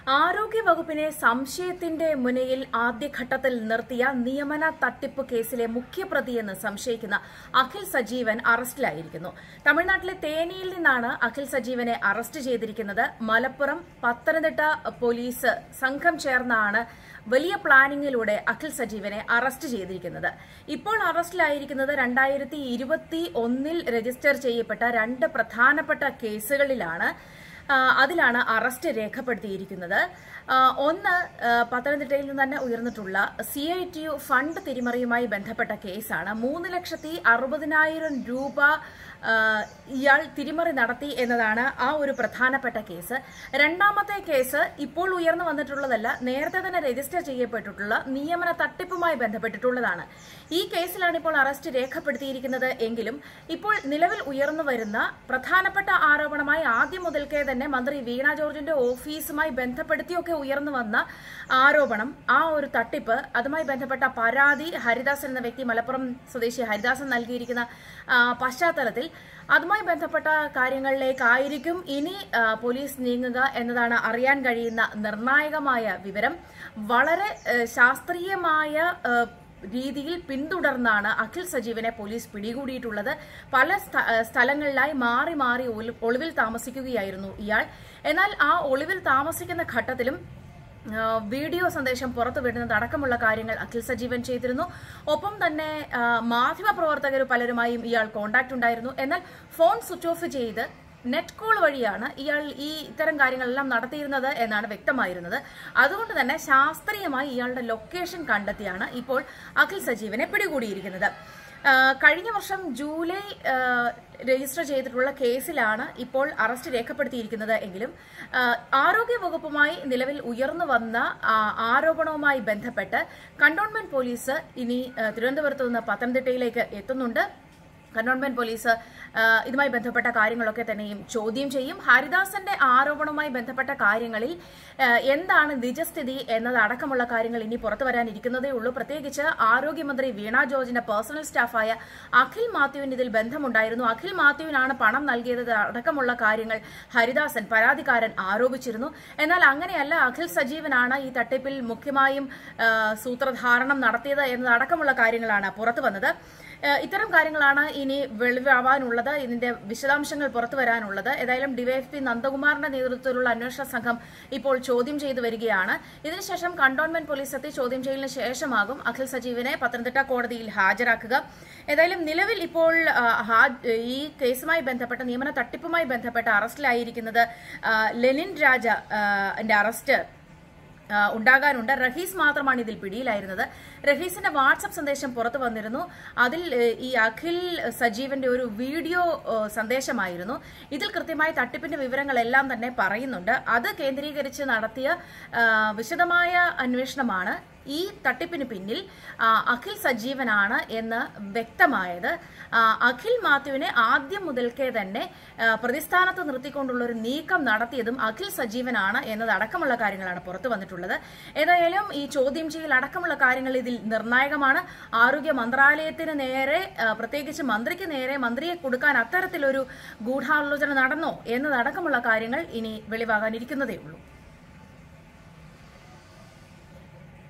ആരോഗ്യ വകുപ്പിനെ സംശയത്തിന്റെ മുനയിൽ ആദ്യഘട്ടത്തിൽ നിർത്തിയ നിയമന തട്ടിപ്പ് കേസിലെ മുഖ്യപ്രതിയെന്ന് സംശയിക്കുന്ന അഖിൽ സജീവൻ അറസ്റ്റിലായിരിക്കുന്നു തമിഴ്നാട്ടിലെ തേനിയിൽ നിന്നാണ് അഖിൽ സജീവനെ അറസ്റ്റ് ചെയ്തിരിക്കുന്നത് മലപ്പുറം പത്തനംതിട്ട പോലീസ് സംഘം ചേർന്നാണ് വലിയ പ്ലാനിങ്ങിലൂടെ അഖിൽ സജീവനെ അറസ്റ്റ് ചെയ്തിരിക്കുന്നത് ഇപ്പോൾ അറസ്റ്റിലായിരിക്കുന്നത് രണ്ടായിരത്തി ഇരുപത്തി ഒന്നിൽ രജിസ്റ്റർ ചെയ്യപ്പെട്ട രണ്ട് പ്രധാനപ്പെട്ട കേസുകളിലാണ് ആ, അതിലാണ് അറസ്റ്റ് രേഖപ്പെടുത്തിയിരിക്കുന്നത് ആ, ഒന്ന് ആ, പത്തനംതിട്ടയിൽ നിന്ന് തന്നെ ഉയർന്നിട്ടുള്ള C I T U fund തിരിമറിയുമായി ബന്ധപ്പെട്ട കേസാണ് മൂന്ന് ലക്ഷത്തി അറുപതിനായിരം രൂപ ആ, ഇയാൾ തിരിമറി നടത്തി എന്നതാണ് ആ ഒരു പ്രധാനപ്പെട്ട കേസ് രണ്ടാമത്തെ കേസ് ഇപ്പോൾ ഉയർന്നു വന്നിട്ടുള്ളതല്ല നേരത്തെ തന്നെ രജിസ്റ്റർ ചെയ്യപ്പെട്ടിട്ടുള്ള നിയമന തട്ടിപ്പുമായി ബന്ധപ്പെട്ടിട്ടുള്ളതാണ് ഈ കേസിലാണ് ഇപ്പോൾ അറസ്റ്റ് രേഖപ്പെടുത്തിയിരിക്കുന്നത് എങ്കിലും ഇപ്പോൾ നിലവിൽ ഉയർന്നു വരുന്ന പ്രധാനപ്പെട്ട ആരോപണമായി ആദ്യം മുതൽക്കേ തന്നെ മന്ത്രി വീണ ജോർജിന്റെ ഓഫീസുമായി ബന്ധപ്പെടുത്തിയൊക്കെ ഉയർന്നു വന്ന ആരോപണം ആ ഒരു തട്ടിപ്പ് അതുമായി ബന്ധപ്പെട്ട പരാതി ഹരിദാസൻ എന്ന വ്യക്തി മലപ്പുറം സ്വദേശി ഹരിദാസൻ നൽകിയിരിക്കുന്ന ആ, പശ്ചാത്തലത്തിൽ അതുമായി ബന്ധപ്പെട്ട കാര്യങ്ങളിലേക്കായിരിക്കും ഇനി ആ, പോലീസ് നീങ്ങുക എന്നതാണ് അറിയാൻ കഴിയുന്ന നിർണായകമായ വിവരം വളരെ ആ, ശാസ്ത്രീയമായ ആ, രീതിയിൽ പിന്തുടർന്നാണ് അഖിൽ സജീവനെ പോലീസ് പിടികൂടിയിട്ടുള്ളത് പല സ്ഥ- ആ, സ്ഥലങ്ങളിലായി മാറി മാറി ഒളി- ഒളിവിൽ താമസിക്കുകയായിരുന്നു ഇയാൾ എന്നാൽ ആ ഒളിവിൽ താമസിക്കുന്ന ഘട്ടത്തിലും ആ, വീഡിയോ സന്ദേശം പുറത്തു വിടുന്നത് അടക്കമുള്ള കാര്യങ്ങൾ അഖിൽ സജീവൻ ചെയ്തിരുന്നു ഒപ്പം തന്നെ ആ, മാധ്യമപ്രവർത്തകർ പലരുമായും ഇയാൾ കോണ്ടാക്ട് ഉണ്ടായിരുന്നു എന്നാൽ ഫോൺ സ്വിച്ച് ഓഫ് ചെയ്ത് നെറ്റ് കോൾ വഴിയാണ് ഇയാൾ ഈ ഇത്തരം കാര്യങ്ങളെല്ലാം നടത്തിയിരുന്നത് എന്നാണ് വ്യക്തമായിരുന്നത് അതുകൊണ്ട് തന്നെ ശാസ്ത്രീയമായി ഇയാളുടെ ലൊക്കേഷൻ കണ്ടെത്തിയാണ് ഇപ്പോൾ അഖിൽ സജീവനെ പിടികൂടിയിരിക്കുന്നത് ആ, കഴിഞ്ഞ വർഷം ജൂലൈ ആ, രജിസ്റ്റർ ചെയ്തിട്ടുള്ള കേസിലാണ് ഇപ്പോൾ അറസ്റ്റ് രേഖപ്പെടുത്തിയിരിക്കുന്നത് എങ്കിലും ആ, ആരോഗ്യ വകുപ്പുമായി നിലവിൽ ഉയർന്നു വന്ന ആ, ആരോപണവുമായി ബന്ധപ്പെട്ട് കണ്ടോൺമെന്റ് പോലീസ് ഇനി ആ, തിരുവനന്തപുരത്ത് നിന്ന് പത്തനംതിട്ടയിലേക്ക് എത്തുന്നുണ്ട് കണ്ടോൺമെന്റ് പോലീസ് ആ, ഇതുമായി ബന്ധപ്പെട്ട കാര്യങ്ങളൊക്കെ തന്നെയും ചോദ്യം ചെയ്യും ഹരിദാസന്റെ ആരോപണവുമായി ബന്ധപ്പെട്ട കാര്യങ്ങളിൽ ആ, എന്താണ് നിജസ്ഥിതി എന്നതടക്കമുള്ള കാര്യങ്ങൾ ഇനി പുറത്തു വരാനിരിക്കുന്നതേ ഉള്ളൂ പ്രത്യേകിച്ച് ആരോഗ്യമന്ത്രി വീണ ജോർജിന്റെ പേഴ്സണൽ സ്റ്റാഫായ അഖിൽ മാത്യുവിന് ഇതിൽ ബന്ധമുണ്ടായിരുന്നു അഖിൽ മാത്യുവിനാണ് പണം നൽകിയത് അടക്കമുള്ള കാര്യങ്ങൾ ഹരിദാസൻ പരാതിക്കാരൻ ആരോപിച്ചിരുന്നു എന്നാൽ അങ്ങനെയല്ല അഖിൽ സജീവനാണ് ഈ തട്ടിപ്പിൽ മുഖ്യമായും ആ, സൂത്രധാരണം നടത്തിയത് എന്നതടക്കമുള്ള കാര്യങ്ങളാണ് പുറത്തു വന്നത് ഏഹ് ഇത്തരം കാര്യങ്ങളാണ് ഇനി വെളിവാവാനുള്ളത് ഇതിന്റെ വിശദാംശങ്ങൾ പുറത്തു വരാനുള്ളത് ഏതായാലും ഡിവൈഎഫ്പി നന്ദകുമാറിന്റെ നേതൃത്വത്തിലുള്ള അന്വേഷണ സംഘം ഇപ്പോൾ ചോദ്യം ചെയ്തു വരികയാണ് ഇതിനുശേഷം കണ്ടോൺമെന്റ് പോലീസ് എത്തി ചോദ്യം ചെയ്യലിന് ശേഷമാകും അഖിൽ സജീവിനെ പത്തനംതിട്ട കോടതിയിൽ ഹാജരാക്കുക ഏതായാലും നിലവിൽ ഇപ്പോൾ ആ, ഹാ- ഈ കേസുമായി ബന്ധപ്പെട്ട നിയമന തട്ടിപ്പുമായി ബന്ധപ്പെട്ട അറസ്റ്റിലായിരിക്കുന്നത് ആ, ലെനിൻ രാജ ആ, ന്റെ അറസ്റ്റ് ആ, ഉണ്ടാകാനുണ്ട് റഹീസ് മാത്രമാണ് ഇതിൽ പിടിയിലായിരുന്നത് റഹീസിന്റെ വാട്സപ്പ് സന്ദേശം പുറത്തു വന്നിരുന്നു അതിൽ ഏ, ഈ അഖിൽ സജീവന്റെ ഒരു വീഡിയോ ഏ, സന്ദേശമായിരുന്നു ഇതിൽ കൃത്യമായി തട്ടിപ്പിന്റെ വിവരങ്ങളെല്ലാം തന്നെ പറയുന്നുണ്ട് അത് കേന്ദ്രീകരിച്ച് നടത്തിയ ആ, വിശദമായ അന്വേഷണമാണ് ഈ തട്ടിപ്പിന് പിന്നിൽ ആ, അഖിൽ സജീവനാണ് എന്ന് വ്യക്തമായത് ആ, അഖിൽ മാത്യുവിനെ ആദ്യം മുതൽക്കേ തന്നെ ആ, പ്രതിസ്ഥാനത്ത് നിർത്തിക്കൊണ്ടുള്ള ഒരു നീക്കം നടത്തിയതും അഖിൽ സജീവനാണ് എന്നതടക്കമുള്ള കാര്യങ്ങളാണ് പുറത്തു വന്നിട്ടുള്ളത് ഏതായാലും ഈ ചോദ്യം ചെയ്യൽ അടക്കമുള്ള കാര്യങ്ങൾ ഇതിൽ നിർണായകമാണ് ആരോഗ്യ മന്ത്രാലയത്തിന് നേരെ ആ, പ്രത്യേകിച്ച് മന്ത്രിക്ക് നേരെ മന്ത്രിയെ കൊടുക്കാൻ അത്തരത്തിലൊരു ഗൂഢാലോചന നടന്നോ എന്നതടക്കമുള്ള കാര്യങ്ങൾ ഇനി വെളിവാകാനിരിക്കുന്നതേ ഉള്ളൂ